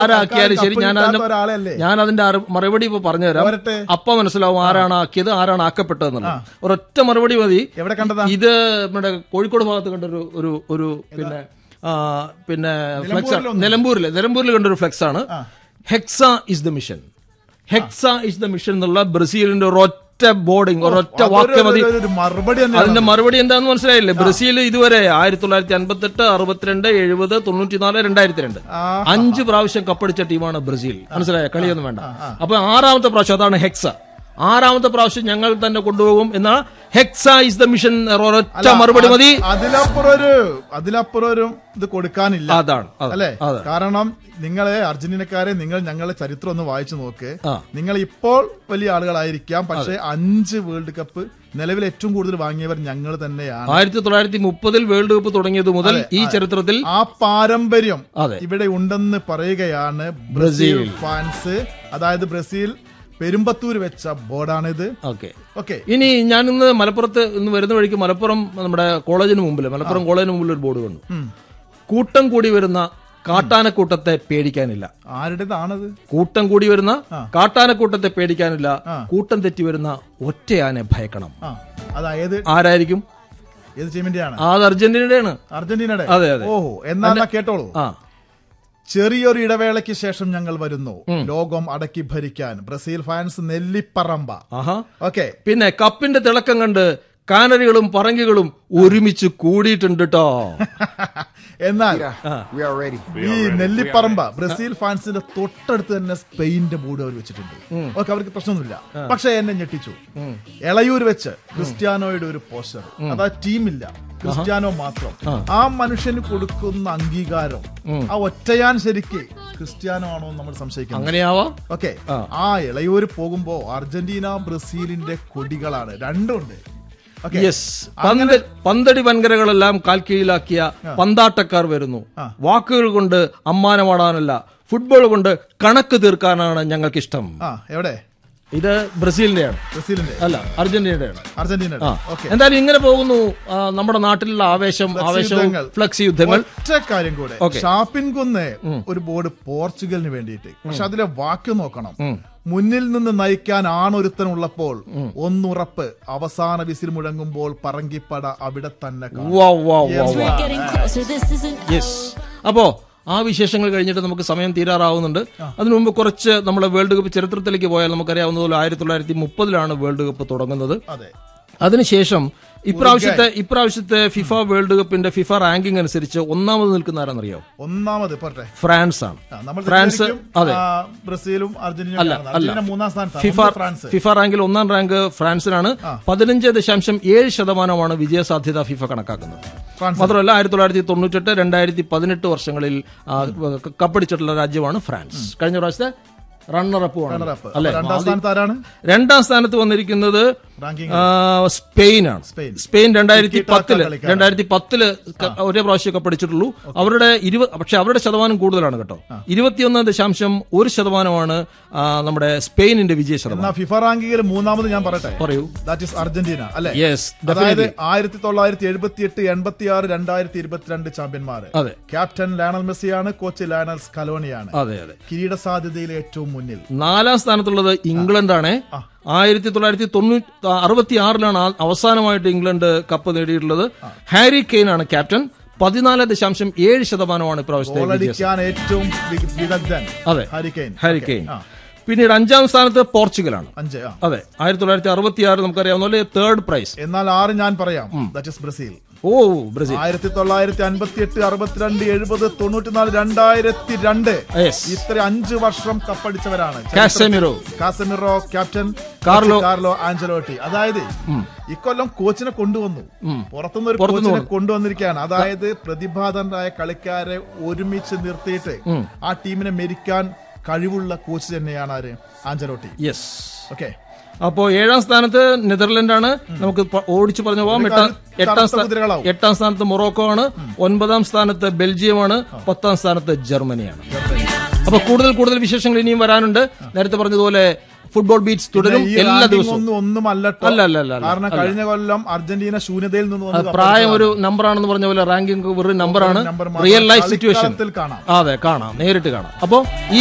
ആരാക്കിയാലും ശരി ഞാൻ കപ്പ് അതിന്റെ കിട്ടാത്ത ഒരാളല്ലേ ഞാൻ അതിന്റെ അറി- മറുപടി ഇപ്പൊ പറഞ്ഞുതരാം വരട്ടെ. അപ്പൊ മനസ്സിലാവും ആരാണ് ആക്കിയത് ആരാണ് ആക്കപ്പെട്ടതെന്നുള്ളത് ഒരൊറ്റ മറുപടി മതി എവിടെ കണ്ടതാ ഇത് നമ്മുടെ കോഴിക്കോട് ഭാഗത്ത് കണ്ടൊരു ഒരു ഒരു പിന്നെ ആ, പിന്നെ ഫ്ലെക്സ് നിലമ്പൂരിലെ നിലമ്പൂരിൽ കണ്ടൊരു ഫ്ലെക്സ് ആണ് hexa is the mission hexa is the mission എന്നുള്ള ബ്രസീലിന്റെ ഒരൊറ്റ ബോർഡിംഗ് ഒരൊറ്റ വാക്യം മതി അതൊരു- ഒരു മറുപടി തന്നെ അതിന്റെ മറുപടി എന്താന്ന് മനസ്സിലായില്ലേ ബ്രസീൽ ഇതുവരെ ആയിരത്തി തൊള്ളായിരത്തി അൻപത്തെട്ട് അറുപത്തിരണ്ട് എഴുപത് തൊണ്ണൂറ്റിനാല് രണ്ടായിരത്തി രണ്ട് ആ. അഞ്ച് പ്രാവശ്യം കപ്പടിച്ച ടീമാണ് ബ്രസീൽ മനസ്സിലായ കളിയൊന്നും വേണ്ട അപ്പൊ ആറാമത്തെ പ്രാവശ്യം അതാണ് ഹെക്സ ആറാമത്തെ പ്രാവശ്യം ഞങ്ങൾ തന്നെ കൊണ്ടുപോകും എന്നാ ഹെക്സ ഇസ് ദ മിഷൻ ഒരൊറ്റ മറുപടി മതി അതിലപ്പുറം ഒരു അതിലപ്പുറം ഒരു ഇത് കൊടുക്കാനില്ല അതാണ് അതെ, അല്ലെ അതെ. കാരണം നിങ്ങളെ അർജന്റീനക്കാരെ നിങ്ങൾ ഞങ്ങളുടെ ചരിത്രം ഒന്ന് വായിച്ചു നോക്ക് ആ. നിങ്ങൾ ഇപ്പോൾ വലിയ ആളുകളായിരിക്കാം പക്ഷെ അഞ്ച് വേൾഡ് കപ്പ് നിലവിൽ ഏറ്റവും കൂടുതൽ വാങ്ങിയവർ ഞങ്ങൾ തന്നെയാണ് ആയിരത്തി തൊള്ളായിരത്തി മുപ്പതിൽ വേൾഡ് കപ്പ് തുടങ്ങിയത് മുതൽ ഈ ചരിത്രത്തിൽ ആ പാരമ്പര്യം അതെ. ഇവിടെ ഉണ്ടെന്ന് പറയുകയാണ് ബ്രസീൽ. ബ്രസീൽ ഫാൻസ് അതായത് ബ്രസീൽ പെരുമ്പത്തൂർ വെച്ച ബോർഡാണിത് ഓക്കെ ഓക്കെ ഇനി ഞാൻ ഇന്ന് മലപ്പുറത്ത് ഇന്ന് വരുന്ന വഴിക്ക് മലപ്പുറം നമ്മുടെ കോളേജിന് മുമ്പിൽ മലപ്പുറം കോളേജിന് മുമ്പിൽ ഒരു ബോർഡ് കണ്ടു കൂട്ടം കൂടി വരുന്ന കാട്ടാനക്കൂട്ടത്തെ പേടിക്കാനില്ല ആരുടേതാണത് കൂട്ടം കൂടി വരുന്ന കാട്ടാനക്കൂട്ടത്തെ പേടിക്കാനില്ല കൂട്ടം തെറ്റി വരുന്ന ഒറ്റയാനെ ഭയക്കണം ആ അതായത് ആരായിരിക്കും ഏത് ടീമിന്റെയാണ് ആ, അത് അർജന്റീനയുടെയാണ് അർജന്റീനയുടെ അതെ, അതെ. ഓഹോ എന്നാ കേട്ടോളൂ ആ ചെറിയൊരു ഇടവേളയ്ക്ക് ശേഷം ഞങ്ങൾ വരുന്നു ലോകം അടക്കി ഭരിക്കാൻ ബ്രസീൽ ഫാൻസ് നെല്ലിപ്പറമ്പ ആഹാ ഓക്കെ പിന്നെ കപ്പിന്റെ തിളക്കം കണ്ട് കാനറികളും പറങ്കികളും ഒരുമിച്ച് കൂടിയിട്ടുണ്ട് കേട്ടോ എന്നാൽ We are ready. ഈ നെല്ലിപ്പറമ്പ ബ്രസീൽ ഫാൻസിന്റെ തൊട്ടടുത്ത് തന്നെ സ്പെയിന്റെ ബോർഡ് അവർ വെച്ചിട്ടുണ്ട് ഓക്കെ അവർക്ക് പ്രശ്നമൊന്നുമില്ല പക്ഷെ എന്നെ ഞെട്ടിച്ചു എളയൂർ വെച്ച് ക്രിസ്ത്യാനോയുടെ ഒരു പോസ്റ്റർ അതാ ടീമില്ല ക്രിസ്ത്യാനോ മാത്രം ആ മനുഷ്യന് കൊടുക്കുന്ന അംഗീകാരം ആ ഒറ്റയാൻ ശരിക്ക് ക്രിസ്ത്യാനോ ആണോ എന്ന് നമ്മൾ സംശയിക്കുന്നു അങ്ങനെയാവാം ഓക്കെ ആ ഇളയൂര് പോകുമ്പോ അർജന്റീന ബ്രസീലിന്റെ കൊടികളാണ് രണ്ടുണ്ട് ഓക്കെ യെസ് പന്ത് പന്തടി വൻകരകളെല്ലാം കാൽക്കീഴിലാക്കിയ പന്താട്ടക്കാർ വരുന്നു വാക്കുകൾ കൊണ്ട് അമ്മാനമാടാനല്ല ഫുട്ബോൾ കൊണ്ട് കണക്ക് തീർക്കാനാണ് ഞങ്ങൾക്കിഷ്ടം ആ എവിടെ ഇത് ബ്രസീലിന്റെയാണ് ബ്രസീലിന്റെ അല്ല അർജന്റീനയുടെയാണ് അർജന്റീനയുടെ ആ ഓക്കെ എന്തായാലും ഇങ്ങനെ പോകുന്നു ആ, നമ്മുടെ നാട്ടിലുള്ള ആവേശം ആവേശവും യുദ്ധങ്ങൾ. ഫ്ലക്സ് യുദ്ധങ്ങൾ ഒറ്റ കാര്യം കൂടെ ഷാപ്പിൻ കുന്ന് ഒരു ബോർഡ് പോർച്ചുഗലിന് വേണ്ടിയിട്ട് പക്ഷെ അതിലെ വാക്ക് നോക്കണം മുന്നിൽ നിന്ന് നയിക്കാൻ ആണൊരുത്തൻ ഉള്ളപ്പോൾ ഒന്നുറപ്പ് അവസാന വിസിൽ മുഴങ്ങുമ്പോൾ പറങ്കിപ്പട അവിടെ തന്നെ കാണും. വാ വാ വാ Yes, വാ We're getting closer. This isn't yes അപ്പോ ആ വിശേഷങ്ങൾ കഴിഞ്ഞിട്ട് നമുക്ക് സമയം തീരാറാവുന്നുണ്ട് അതിനു മുമ്പ് കുറച്ച് നമ്മുടെ വേൾഡ് കപ്പ് ചരിത്രത്തിലേക്ക് പോയാൽ നമുക്കറിയാവുന്നതുപോലെ ആയിരത്തി തൊള്ളായിരത്തി മുപ്പതിലാണ് വേൾഡ് കപ്പ് തുടങ്ങുന്നത് അതെ അതിനുശേഷം ഇപ്രാവശ്യത്തെ ഇപ്രാവശ്യത്തെ ഫിഫ വേൾഡ് കപ്പിന്റെ ഫിഫ റാങ്കിംഗ് അനുസരിച്ച് ഒന്നാമത് നിൽക്കുന്ന ആരാന്നറിയോ ഒന്നാമത് പോട്ടെ ഫ്രാൻസ് ആണ് ആ, നമ്മൾ ഫ്രാൻസ് തെറ്റിദ്ധരിക്കും, അതെ ആ, ബ്രസീലും അർജന്റീനയും അല്ല ആണ്. അല്ല അർജന്റീന മൂന്നാം സ്ഥാനത്താണ് ഫിഫ ഒന്ന് ഫ്രാൻസ് ഫിഫ റാങ്കിൽ ഒന്നാം റാങ്ക് ഫ്രാൻസിനാണ് പതിനഞ്ച് ദശാംശം ഏഴ് ശതമാനമാണ് വിജയസാധ്യത ഫിഫ കണക്കാക്കുന്നത് ഫ്രാൻസ്. മാത്രമല്ല ആയിരത്തി തൊള്ളായിരത്തി തൊണ്ണൂറ്റെട്ട് രണ്ടായിരത്തി പതിനെട്ട് വർഷങ്ങളിൽ ആ, ക- കപ്പടിച്ചിട്ടുള്ള രാജ്യമാണ് ഫ്രാൻസ് കഴിഞ്ഞ പ്രാവശ്യത്തെ റണ്ണറപ്പ് റണ്ണറപ്പ്. അല്ലെ അപ്പൊ രണ്ടാം സ്ഥാനത്ത് ആരാണ് രണ്ടാം സ്ഥാനത്ത് വന്നിരിക്കുന്നത് റാങ്കിംഗ് ആ, സ്പെയിനാണ് സ്പെയിൻ. സ്പെയിൻ രണ്ടായിരത്തി ടിക്കി ടാക്ക പത്തില് കളിക്കാരാണ്. രണ്ടായിരത്തി പത്തില് ക- ഒരേ പ്രാവശ്യം കപ്പടിച്ചിട്ടുള്ളൂ അവരുടെ ഇരുപത് പക്ഷെ അവരുടെ ശതമാനം കൂടുതലാണ് കേട്ടോ ഇരുപത്തിയൊന്ന് ദശാംശം ഒരു ശതമാനമാണ് ആ, നമ്മുടെ സ്പെയിനിന്റെ വിജയ എന്നാ ശതമാനം ഫിഫ റാങ്കിങ്ങിൽ മൂന്നാമത് ഞാൻ പറയട്ടെ പറയൂ ദാറ്റ് ഇസ് അർജന്റീന അല്ലെ യെസ് അതായത് ആയിരത്തി തൊള്ളായിരത്തി എഴുപത്തി എട്ട് എൺപത്തി ആറ് രണ്ടായിരത്തി ഇരുപത്തിരണ്ട് ചാമ്പ്യന്മാർ അതെ ക്യാപ്റ്റൻ ലയണൽ മെസ്സിയാണ് കോച്ച് ലയണൽ സ്കലോണിയാണ് അതെ അതെ കിരീട സാധ്യതയിൽ ഏറ്റവും മുന്നിൽ നാലാം സ്ഥാനത്തുള്ളത് ഇംഗ്ലണ്ടാണ് ആയിരത്തി തൊള്ളായിരത്തി തൊണ്ണൂറ്റി അറുപത്തി ആറിലാണ് ആ- അവസാനമായിട്ട് ഇംഗ്ലണ്ട് കപ്പ് നേടിയിട്ടുള്ളത് ഹാരി കെയ്ൻ ആണ് ക്യാപ്റ്റൻ പതിനാല് ദശാംശം ഏഴ് ശതമാനമാണ് ഇപ്രാവശ്യത്തെ വിജയ ഗോളടിക്കാൻ ഏറ്റവും വി- വിദഗ്ധൻ അതെ ഹാരിക്കെയിൻ ഹാരി കെയ്ൻ പിന്നീട് അഞ്ചാം സ്ഥാനത്ത് പോർച്ചുഗലാണ് അഞ്ച് ആ. അതെ ആയിരത്തി തൊള്ളായിരത്തി അറുപത്തി ആറ് നമുക്കറിയാവുന്ന പോലെ തേർഡ് പ്രൈസ് എന്നാൽ ആറ് ഞാൻ പറയാം ദാറ്റ് ഇസ് ബ്രസീൽ ഓ ബ്രസീൽ ആയിരത്തി തൊള്ളായിരത്തി അൻപത്തി എട്ട് അറുപത്തിരണ്ട് എഴുപത് തൊണ്ണൂറ്റിനാല് രണ്ടായിരത്തി രണ്ട് Yes. ഇത്ര അഞ്ച് വർഷം കപ്പടിച്ചവരാണ് Casemiro Casemiro captain Carlo. Carlo Ancelotti അതായത് ഇക്കൊല്ലം കോച്ചിനെ കൊണ്ടുവന്നു പുറത്തുനിന്ന് ഒരു പുറത്തുനിന്ന് കോച്ചിനെ കൊണ്ടുവന്നിരിക്കുകയാണ് അതായത് പ്രതിഭാതരായ കളിക്കാരെ ഒരുമിച്ച് നിർത്തിയിട്ട് ആ ടീമിനെ മെരിക്കാൻ കഴിവുള്ള കോച്ച് തന്നെയാണ് ആര് ആഞ്ചലോട്ടി യെസ് ഓക്കെ അപ്പോ ഏഴാം സ്ഥാനത്ത് നെതർലൻഡ് ആണ് നമുക്ക് പ- ഓടിച്ചു പറഞ്ഞു പോവാം എട്ടാം കറുത്ത എട്ടാം സ്ഥാ- കുതിരകളാവും. എട്ടാം സ്ഥാനത്ത് മൊറോക്കോ ആണ് ഒൻപതാം സ്ഥാനത്ത് ബെൽജിയമാണ് പത്താം സ്ഥാനത്ത് ജർമ്മനിയാണ് അപ്പൊ കൂടുതൽ കൂടുതൽ വിശേഷങ്ങൾ ഇനിയും വരാനുണ്ട് നേരത്തെ പറഞ്ഞതുപോലെ ഫുട്ബോൾ ബീറ്റ്സ് തുടരും ഈ എല്ലാ ranking ദിവസവും ഒന്നും ഒന്നും അല്ലട്ടോ അല്ല അല്ല അല്ല അല്ല. കാരണം കഴിഞ്ഞ കൊല്ലം അർജന്റീന ശൂന്യതയിൽ നിന്ന് അത് വന്ന് പ്രായം ഒരു നമ്പറാണെന്ന് പറഞ്ഞ പോലെ റാങ്കിങ് വെറും നമ്പറാണ് number മാത്രം റിയൽ ലൈഫ് സിറ്റുവേഷൻ കളിക്കളത്തിൽ കാണാം അതെ കാണാം നേരിട്ട് കാണാം അപ്പോ ഈ